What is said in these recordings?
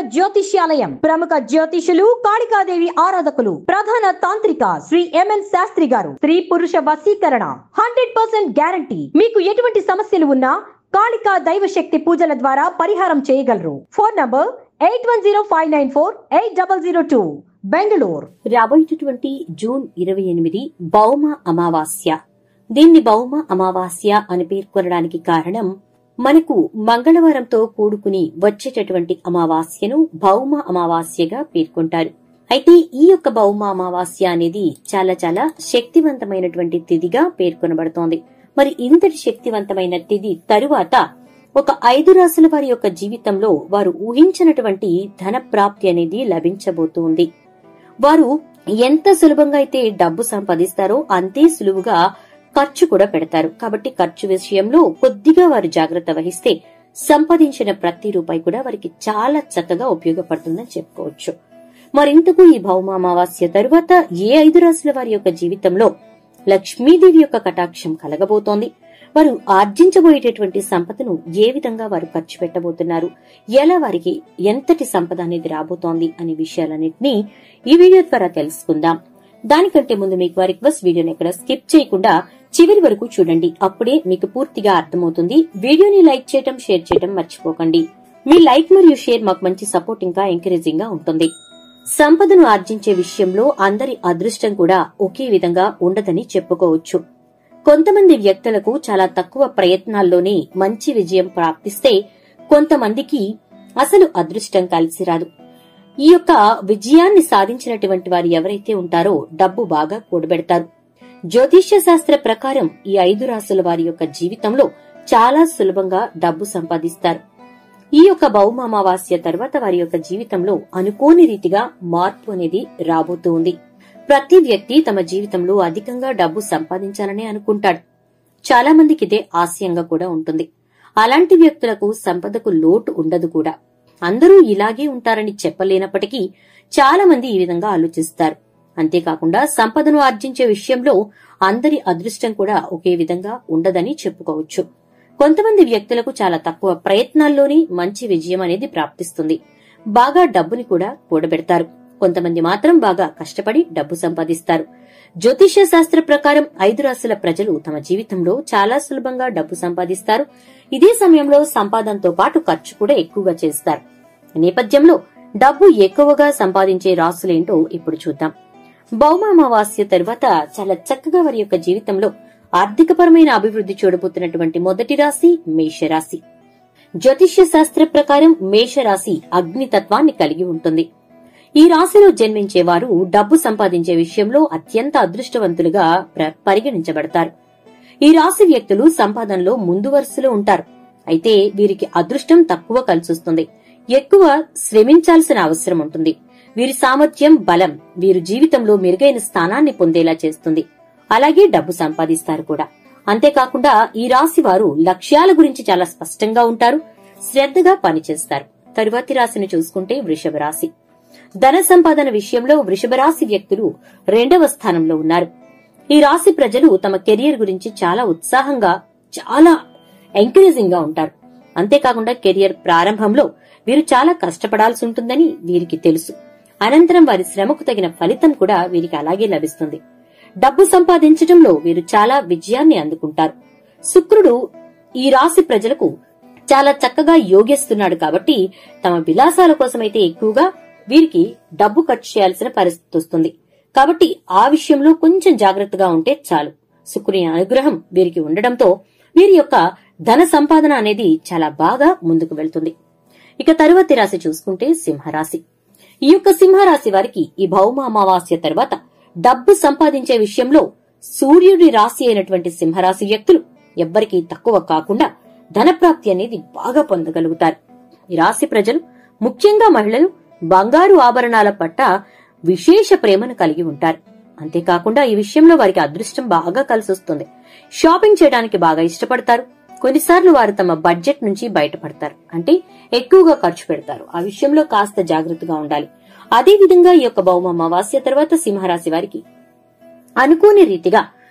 జ్యోతిష్యాలయం ప్రముఖ జ్యోతిషులు కాళికాదేవి ఆరాధకులు ప్రధాన తాంత్రిక శ్రీ ఎంఎన్ శాస్త్రి గారు స్త్రీ పురుష వశీకరణ హండ్రెడ్ పర్సెంట్ గ్యారంటీ మీకు ఎటువంటి సమస్యలు ఉన్నా కాళికా దైవ శక్తి పూజల ద్వారా పరిహారం చేయగలరు phone number eight one zero five nine four eight double zero two Bengaluru రాబోయేటటువంటి జూన్ ఇరవై ఎనిమిది భౌమ అమావాస్య దీన్ని భౌమ అమావాస్య అని పేర్కొనడానికి కారణం మనకు మంగళవారంతో కూడుకుని వచ్చేటటువంటి అమావాస్యను భౌమ అమావాస్యగా పేర్కొంటారు అయితే ఈ యొక్క భౌమ అమావాస్య అనేది చాలా చాలా శక్తివంతమైనటువంటి తిథిగా పేర్కొనబడుతోంది మరి ఇంతటి శక్తివంతమైన తిథి తరువాత ఒక ఐదు రాసుల వారి యొక్క జీవితంలో వారు ఊహించినటువంటి ధన ప్రాప్తి అనేది లభించబోతుంది వారు ఎంత సులభంగా అయితే డబ్బు సంపాదిస్తారో అంతే సులువుగా ఖర్చు కూడా పెడతారు కాబట్టి ఖర్చు విషయంలో కొద్దిగా వారు జాగ్రత్త వహిస్తే సంపాదించిన ప్రతి రూపాయి కూడా వారికి చాలా చక్కగా ఉపయోగపడుతుందని చెప్పుకోవచ్చు మరింతకు ఈ భౌమ అమావాస్య తరువాత ఏ ఐదు రాశుల వారి యొక్క జీవితంలో లక్ష్మీదేవి యొక్క కటాక్షం కలగబోతోంది వారు ఆర్జించబోయేటటువంటి సంపదను ఏ విధంగా వారు ఖర్చు పెట్టబోతున్నారు ఎలా వారికి ఎంతటి సంపద అనేది రాబోతోంది అనే విషయాలన్నింటినీ ఈ వీడియో ద్వారా తెలుసుకుందాం దానికంటే ముందు మీకు వారి రిక్వెస్ట్ వీడియోని ఎక్కడ స్కిప్ చేయకుండా చివరి వరకు చూడండి అప్పుడే మీకు పూర్తిగా అర్థమవుతుంది వీడియోని లైక్ చేయటం షేర్ చేయటం మర్చిపోకండి మీ లైక్ మరియు షేర్ మాకు మంచి సపోర్ట్ ఇంకా ఎంకరేజింగ్ గా ఉంటుంది సంపదను ఆర్జించే విషయంలో అందరి అదృష్టం కూడా ఒకే విధంగా ఉండదని చెప్పుకోవచ్చు కొంతమంది వ్యక్తులకు చాలా తక్కువ ప్రయత్నాల్లోనే మంచి విజయం ప్రాప్తిస్తే కొంతమందికి అసలు అదృష్టం కలిసి రాదు ఈ యొక్క విజయాన్ని సాధించినటువంటి వారు ఎవరైతే ఉంటారో డబ్బు బాగా కూడబెడతారు జ్యోతిష్య శాస్త్ర ప్రకారం ఈ ఐదు రాసుల వారి యొక్క జీవితంలో చాలా సులభంగా డబ్బు సంపాదిస్తారు ఈ యొక్క భౌమ అమావాస్య తర్వాత వారి యొక్క జీవితంలో అనుకోని రీతిగా మార్పు అనేది రాబోతూ ఉంది ప్రతి వ్యక్తి తమ జీవితంలో అధికంగా డబ్బు సంపాదించాలని అనుకుంటాడు చాలా మందికి ఇదే ఆశయంగా కూడా ఉంటుంది అలాంటి వ్యక్తులకు సంపదకు లోటు ఉండదు కూడా అందరూ ఇలాగే ఉంటారని చెప్పలేనప్పటికీ చాలా మంది ఈ విధంగా ఆలోచిస్తారు అంతేకాకుండా సంపదను ఆర్జించే విషయంలో అందరి అదృష్టం కూడా ఒకే విధంగా ఉండదని చెప్పుకోవచ్చు కొంతమంది వ్యక్తులకు చాలా తక్కువ ప్రయత్నాల్లోనే మంచి విజయం అనేది ప్రాప్తిస్తుంది బాగా డబ్బుని కూడా కూడబెడతారు కొంతమంది మాత్రం బాగా కష్టపడి డబ్బు సంపాదిస్తారు జ్యోతిష్య శాస్త్ర ప్రకారం ఐదు రాశుల ప్రజలు తమ జీవితంలో చాలా సులభంగా డబ్బు సంపాదిస్తారు ఇదే సమయంలో సంపాదనతో పాటు ఖర్చు కూడా ఎక్కువగా చేస్తారు ఈ నేపథ్యంలో డబ్బు ఎక్కువగా సంపాదించే రాసులేంటో ఇప్పుడు చూద్దాం భౌమ అమావాస్య తరువాత చాలా చక్కగా వారి యొక్క జీవితంలో ఆర్థికపరమైన అభివృద్ధి చూడబోతున్నటువంటి మొదటి రాశి మేషరాశి జ్యోతిష్య శాస్త్ర ప్రకారం మేషరాశి అగ్నితత్వాన్ని కలిగి ఉంటుంది ఈ రాశిలో జన్మించే వారు డబ్బు సంపాదించే విషయంలో అత్యంత అదృష్టవంతులుగా ప్ర- పరిగణించబడతారు ఈ రాశి వ్యక్తులు సంపాదనలో ముందు వరుసలో ఉంటారు అయితే వీరికి అదృష్టం తక్కువ కలిసొస్తుంది ఎక్కువ శ్రమించాల్సిన అవసరం ఉంటుంది వీరి సామర్థ్యం బలం వీరు జీవితంలో మెరుగైన స్థానాన్ని పొందేలా చేస్తుంది అలాగే డబ్బు సంపాదిస్తారు కూడా అంతేకాకుండా ఈ రాశి వారు లక్ష్యాల గురించి చాలా స్పష్టంగా ఉంటారు శ్రద్ధగా పనిచేస్తారు తరువాతి రాశిని చూసుకుంటే వృషభ రాశి ధన సంపాదన విషయంలో వృషభ రాశి వ్యక్తులు రెండవ స్థానంలో ఉన్నారు ఈ రాశి ప్రజలు తమ కెరియర్ గురించి చాలా ఉత్సాహంగా చాలా ఎంకరేజింగ్ గా ఉంటారు అంతేకాకుండా కెరియర్ ప్రారంభంలో వీరు చాలా కష్టపడాల్సి ఉంటుందని వీరికి తెలుసు అనంతరం వారి శ్రమకు తగిన ఫలితం కూడా వీరికి అలాగే లభిస్తుంది డబ్బు సంపాదించడంలో వీరు చాలా విజయాన్ని అందుకుంటారు శుక్రుడు ఈ రాశి ప్రజలకు చాలా చక్కగా యోగిస్తున్నాడు కాబట్టి తమ విలాసాల కోసమైతే ఎక్కువగా వీరికి డబ్బు ఖర్చు చేయాల్సిన పరిస్థితి వస్తుంది కాబట్టి ఆ విషయంలో కొంచెం జాగ్రత్తగా ఉంటే చాలు శుక్రుని అనుగ్రహం వీరికి ఉండడంతో వీరి యొక్క ధన సంపాదన అనేది చాలా బాగా ముందుకు వెళ్తుంది ఇక తరువాతి రాశి చూసుకుంటే సింహరాశి ఈ యొక్క సింహరాశి వారికి ఈ భౌమ అమావాస్య తర్వాత డబ్బు సంపాదించే విషయంలో సూర్యుడి రాశి అయినటువంటి సింహరాశి వ్యక్తులు ఎవ్వరికీ తక్కువ కాకుండా ధనప్రాప్తి అనేది బాగా పొందగలుగుతారు ఈ రాశి ప్రజలు ముఖ్యంగా మహిళలు బంగారు ఆభరణాల పట్ల విశేష ప్రేమను కలిగి ఉంటారు అంతేకాకుండా ఈ విషయంలో వారికి అదృష్టం బాగా కలిసొస్తుంది షాపింగ్ చేయడానికి బాగా ఇష్టపడతారు కొన్నిసార్లు వారు తమ బడ్జెట్ నుంచి బయటపడతారు అంటే ఎక్కువగా ఖర్చు పెడతారు ఆ విషయంలో కాస్త జాగ్రత్తగా ఉండాలి అదే విధంగా ఈ యొక్క భౌమ అమావాస్య తర్వాత సింహరాశి వారికి అనుకోని రీతిగా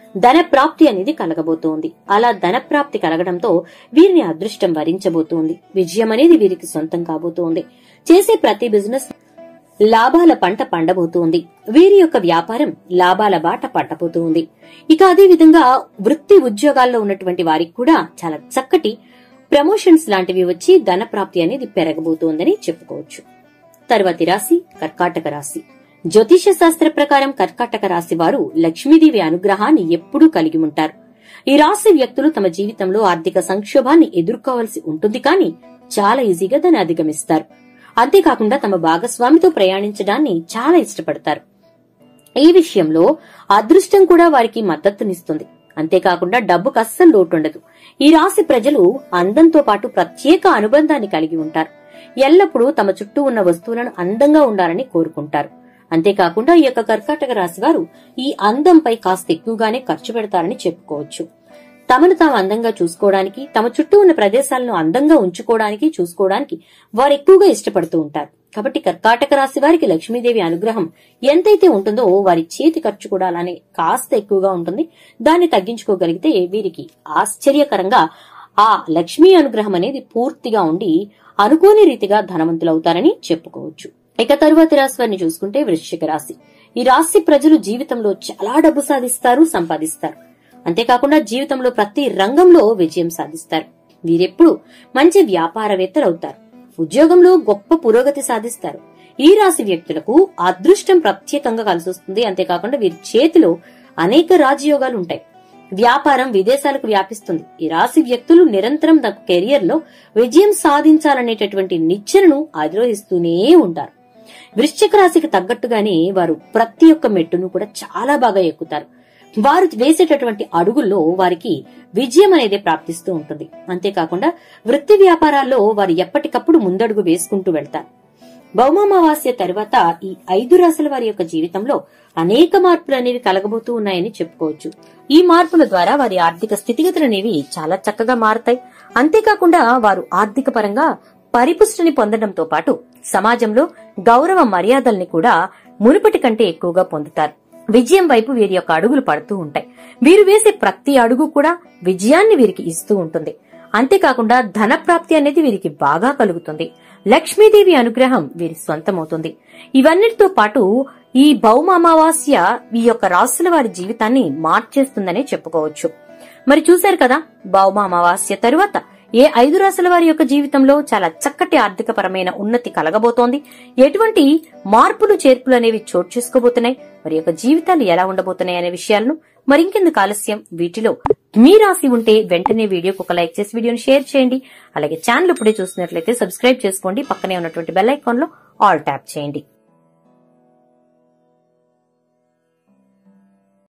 ధన ప్రాప్తి అనేది కలగబోతోంది అలా ధన ప్రాప్తి కలగడంతో వీరిని అదృష్టం వరించబోతోంది విజయం అనేది వీరికి సొంతం కాబోతోంది చేసే ప్రతి బిజినెస్ లాభాల పంట పండబోతోంది వీరి యొక్క వ్యాపారం లాభాల బాట పట్టబోతోంది ఇక అదే విధంగా వృత్తి ఉద్యోగాల్లో ఉన్నటువంటి వారికి కూడా చాలా చక్కటి ప్రమోషన్స్ లాంటివి వచ్చి ధన ప్రాప్తి అనేది పెరగబోతోందని చెప్పుకోవచ్చు తర్వాతి రాశి కర్కాటక రాశి జ్యోతిష శాస్త్ర ప్రకారం కర్కాటక రాశి వారు లక్ష్మీదేవి అనుగ్రహాన్ని ఎప్పుడూ కలిగి ఉంటారు ఈ రాశి వ్యక్తులు తమ జీవితంలో ఆర్థిక సంక్షోభాన్ని ఎదుర్కోవాల్సి ఉంటుంది కానీ చాలా ఈజీగా దాన్ని అధిగమిస్తారు అంతేకాకుండా తమ భాగస్వామితో ప్రయాణించడాన్ని చాలా ఇష్టపడతారు ఈ విషయంలో అదృష్టం కూడా వారికి మద్దతునిస్తుంది అంతేకాకుండా డబ్బుకు అస్సలు లోటుండదు ఈ రాశి ప్రజలు అందంతో పాటు ప్రత్యేక అనుబంధాన్ని కలిగి ఉంటారు ఎల్లప్పుడూ తమ చుట్టూ ఉన్న వస్తువులను అందంగా ఉండాలని కోరుకుంటారు అంతేకాకుండా ఈ యొక్క కర్కాటక రాశి వారు ఈ అందంపై కాస్త ఎక్కువగానే ఖర్చు పెడతారని చెప్పుకోవచ్చు తమను తాము అందంగా చూసుకోవడానికి తమ చుట్టూ ఉన్న ప్రదేశాలను అందంగా ఉంచుకోవడానికి చూసుకోవడానికి వారు ఎక్కువగా ఇష్టపడుతూ ఉంటారు కాబట్టి కర్కాటక రాశి వారికి లక్ష్మీదేవి అనుగ్రహం ఎంతైతే ఉంటుందో వారి చేతి ఖర్చు కూడా అలానే కాస్త ఎక్కువగా ఉంటుంది దాన్ని తగ్గించుకోగలిగితే వీరికి ఆశ్చర్యకరంగా ఆ లక్ష్మీ అనుగ్రహం అనేది పూర్తిగా ఉండి అనుకోని రీతిగా ధనవంతులవుతారని చెప్పుకోవచ్చు ఇక తరువాతి రాశి వారిని చూసుకుంటే వృశ్చిక రాశి ఈ రాశి ప్రజలు జీవితంలో చాలా డబ్బు సాధిస్తారు సంపాదిస్తారు అంతేకాకుండా జీవితంలో ప్రతి రంగంలో విజయం సాధిస్తారు వీరెప్పుడు మంచి వ్యాపారవేత్తలు అవుతారు ఉద్యోగంలో గొప్ప పురోగతి సాధిస్తారు ఈ రాశి వ్యక్తులకు అదృష్టం ప్రత్యేకంగా కలిసొస్తుంది అంతేకాకుండా వీరి చేతిలో అనేక రాజయోగాలు ఉంటాయి వ్యాపారం విదేశాలకు వ్యాపిస్తుంది ఈ రాశి వ్యక్తులు నిరంతరం తమ కెరియర్ లో విజయం సాధించాలనేటటువంటి నిచ్చెనను అధిరోహిస్తూనే ఉంటారు వృశ్చిక రాశికి తగ్గట్టుగానే వారు ప్రతి ఒక్క మెట్టును కూడా చాలా బాగా ఎక్కుతారు వారు వేసేటటువంటి అడుగుల్లో వారికి విజయం అనేది ప్రాప్తిస్తూ ఉంటుంది అంతేకాకుండా వృత్తి వ్యాపారాల్లో వారు ఎప్పటికప్పుడు ముందడుగు వేసుకుంటూ వెళ్తారు భౌమామావాస్య తర్వాత ఈ ఐదు రాశుల వారి యొక్క జీవితంలో అనేక మార్పులు అనేవి కలగబోతూ ఉన్నాయని చెప్పుకోవచ్చు ఈ మార్పుల ద్వారా వారి ఆర్థిక స్థితిగతులు అనేవి చాలా చక్కగా మారుతాయి అంతేకాకుండా వారు ఆర్థిక పరంగా పరిపుష్టిని పొందడంతో పాటు సమాజంలో గౌరవ మర్యాదల్ని కూడా మునుపటి కంటే ఎక్కువగా పొందుతారు విజయం వైపు వీరి యొక్క అడుగులు పడుతూ ఉంటాయి వీరు వేసే ప్రతి అడుగు కూడా విజయాన్ని వీరికి ఇస్తూ ఉంటుంది అంతేకాకుండా ధన ప్రాప్తి అనేది వీరికి బాగా కలుగుతుంది లక్ష్మీదేవి అనుగ్రహం వీరి సొంతమవుతుంది ఇవన్నిటితో పాటు ఈ భౌమ అమావాస్య ఈ యొక్క రాశుల వారి జీవితాన్ని మార్చేస్తుందనే చెప్పుకోవచ్చు మరి చూశారు కదా భౌమ అమావాస్య తరువాత ఏ ఐదు రాశుల వారి యొక్క జీవితంలో చాలా చక్కటి ఆర్థిక పరమైన ఉన్నతి కలగబోతోంది ఎటువంటి మార్పులు చేర్పులు అనేవి చోటు చేసుకోబోతున్నాయి వారి యొక్క జీవితాలు ఎలా ఉండబోతున్నాయి అనే విషయాలను మరింకెందుకు ఆలస్యం వీటిలో మీ రాసి ఉంటే వెంటనే వీడియోకి ఒక లైక్ చేసి వీడియోని షేర్ చేయండి అలాగే ఛానల్ ఇప్పుడే చూస్తున్నట్లయితే సబ్స్క్రైబ్ చేసుకోండి పక్కనే ఉన్నటువంటి బెల్ ఐకాన్ లో ఆల్ ట్యాప్ చేయండి